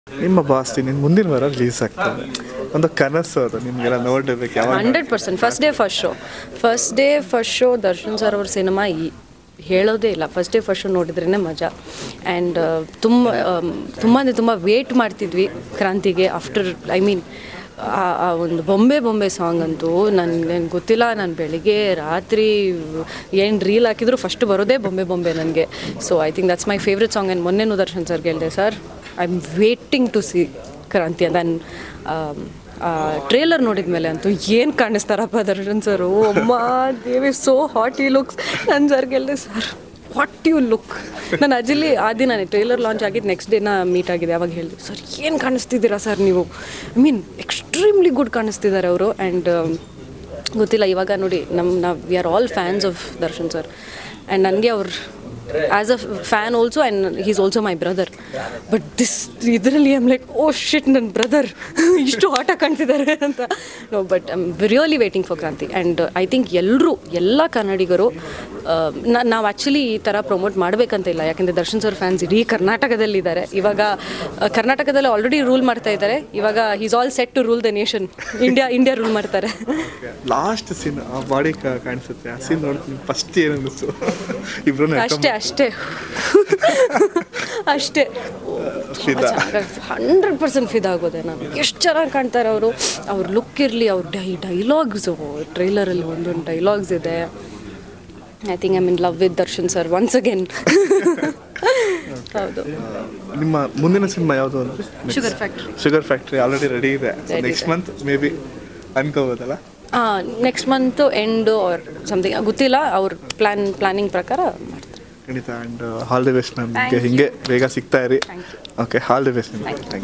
ನಿಮ್ಮ ಬಾಸ್ತಿ ನಿನ್ನ ಮುಂದಿನ ವಾರ ರಿಲೀಸ್ ಆಗ್ತದೆ ಒಂದು ಕನಸು ಅದು ನಿಮಗೆಲ್ಲ ನೋಡಬೇಕು ಯಾವಾಗ hundred percent first day first show first day first show Darshan sir ಅವ್ರ ಸಿನಿಮಾ ಈ ಹೇಳೋದೇ ಇಲ್ಲ ಫಸ್ಟ್ ಡೇ ಫಸ್ಟ್ ಶೋ ನೋಡಿದ್ರೇ ಮಜಾ ಆ್ಯಂಡ್ ತುಂಬ ತುಂಬ ಅಂದರೆ ತುಂಬ ವೇಟ್ ಮಾಡ್ತಿದ್ವಿ ಕ್ರಾಂತಿಗೆ ಆಫ್ಟರ್ ಐ ಮೀನ್ ಆ ಒಂದು ಬೊಂಬೆ ಬೊಂಬೆ ಸಾಂಗ್ ಅಂತೂ ನನಗೆ ನನಗೆ ಗೊತ್ತಿಲ್ಲ ನಾನು ಬೆಳಿಗ್ಗೆ ರಾತ್ರಿ ಏನು ರೀಲ್ ಹಾಕಿದ್ರು ಫಸ್ಟ್ ಬರೋದೇ ಬೊಂಬೆ ಬೊಂಬೆ ನನಗೆ so I think that's my favourite song and ಮೊನ್ನೆನೂ ದರ್ಶನ್ ಸರ್ಗೆ ಹೇಳಿದೆ sir I am waiting to see Kranti ಅಂತ ಟ್ರೇಲರ್ ನೋಡಿದ ಮೇಲೆ ಅಂತೂ ಏನು ಕಾಣಿಸ್ತಾರಪ್ಪ ದರ್ಶನ್ ಸರು ಅಮ್ಮ ದೇವಿ ಸೋ ಹಾಟ್ ಈ ಲುಕ್ಸ್ ನನ್ನ ಸರ್ಗೆ ಹೇಳಿದೆ ಸರ್ ವಾಟ್ ಯು ಲುಕ್ ನಾನು ಅಜಲಿ ಆ ದಿನನೇ ಟ್ರೇಲರ್ ಲಾಂಚ್ ಆಗಿದ್ದು ನೆಕ್ಸ್ಟ್ ಡೇನ ಮೀಟ್ ಆಗಿದೆ ಅವಾಗ ಹೇಳಿದೆ ಸರ್ ಏನು ಕಾಣಿಸ್ತಿದ್ದೀರಾ ಸರ್ ನೀವು ಐ ಮೀನ್ ಎಕ್ಸ್ಟ್ರೀಮ್ಲಿ ಗುಡ್ ಕಾಣಿಸ್ತಿದ್ದಾರೆ ಅವರು ಆ್ಯಂಡ್ ಗೊತ್ತಿಲ್ಲ ಇವಾಗ ನೋಡಿ ನಮ್ಮ ನಾವು we are all fans of Darshan sir and ನನಗೆ ಅವ್ರು as a fan also and he's also my brother but this ಇದರಲ್ಲಿ ಐಮ್ ಲೈಕ್ ಓ ಶಿಟ್ ನನ್ನ ಬ್ರದರ್ ಇಷ್ಟು ಆಟ ಕಾಣ್ತಿದ್ದಾರೆ ಅಂತ no but I'm really waiting for Kranti and I think ಎಲ್ಲರೂ ಎಲ್ಲ ಕನ್ನಡಿಗರು ನಾವು ಆ್ಯಕ್ಚುಲಿ ಈ ಥರ ಪ್ರಮೋಟ್ ಮಾಡಬೇಕಂತ ಇಲ್ಲ ಯಾಕೆಂದರೆ ದರ್ಶನ್ ಸರ್ ಫ್ಯಾನ್ಸ್ ಇಡೀ ಕರ್ನಾಟಕದಲ್ಲಿದ್ದಾರೆ ಇವಾಗ ಆ, ಕರ್ನಾಟಕದಲ್ಲಿ ಆಲ್ರೆಡಿ ರೂಲ್ ಮಾಡ್ತಾ ಇದ್ದಾರೆ ಇವಾಗ is all set to rule the nation India India rule ಮಾಡ್ತಾರೆ ಲಾಸ್ಟ್ ಸೀನ್ ಆ ಬಾಡಿ ಕಾಣಿಸುತ್ತೆ ಆ ಸೀನ್ ನೋಡ್ತೀನಿ ಫಸ್ಟ್ ಏನು ಅನ್ನಿಸ್ತು ಇಬ್ರು ಅಷ್ಟೇ ಅಷ್ಟೇ ಅಷ್ಟೇ ಫಿದಾ. ಹಂಡ್ರೆಡ್ ಪರ್ಸೆಂಟ್ ಫಿದಾಗೋದೆ ನಾನು ಎಷ್ಟು ಚೆನ್ನಾಗಿ ಕಾಣ್ತಾರೆ ಅವರು ಅವ್ರ ಲುಕ್ ಇರಲಿ ಅವ್ರ ಡೈ ಡೈಲಾಗ್ಸು ಟ್ರೈಲರಲ್ಲಿ ಒಂದೊಂದು ಡೈಲಾಗ್ಸ್ ಇದೆ I think I mean love with Darshan sir once again ಹೌದು ನಿಮ್ಮ ಮುಂದಿನ ಸಿನಿಮಾ ಯಾವುದು ಅಂದರೆ sugar factory sugar factory already ready ಇದೆ Ready ನೆಕ್ಸ್ಟ್ ಇದೆ. ಮಂತ್ ಮೇ ಬಿ ಅನ್ಕೋಬೋದಲ್ಲ next month end or something ಗೊತ್ತಿಲ್ಲ ಅವ್ರ ಪ್ಲ್ಯಾನ್ ಪ್ಲ್ಯಾನಿಂಗ್ ಪ್ರಕಾರ ಮಾಡ್ತಾರೆ ಖಂಡಿತ and all the best Thank ನಮಗೆ you. ಹಿಂಗೆ ಬೇಗ ಸಿಗ್ತಾ ಇರಿ Thank you. Okay all the best ನಿಮಗೆ ಥ್ಯಾಂಕ್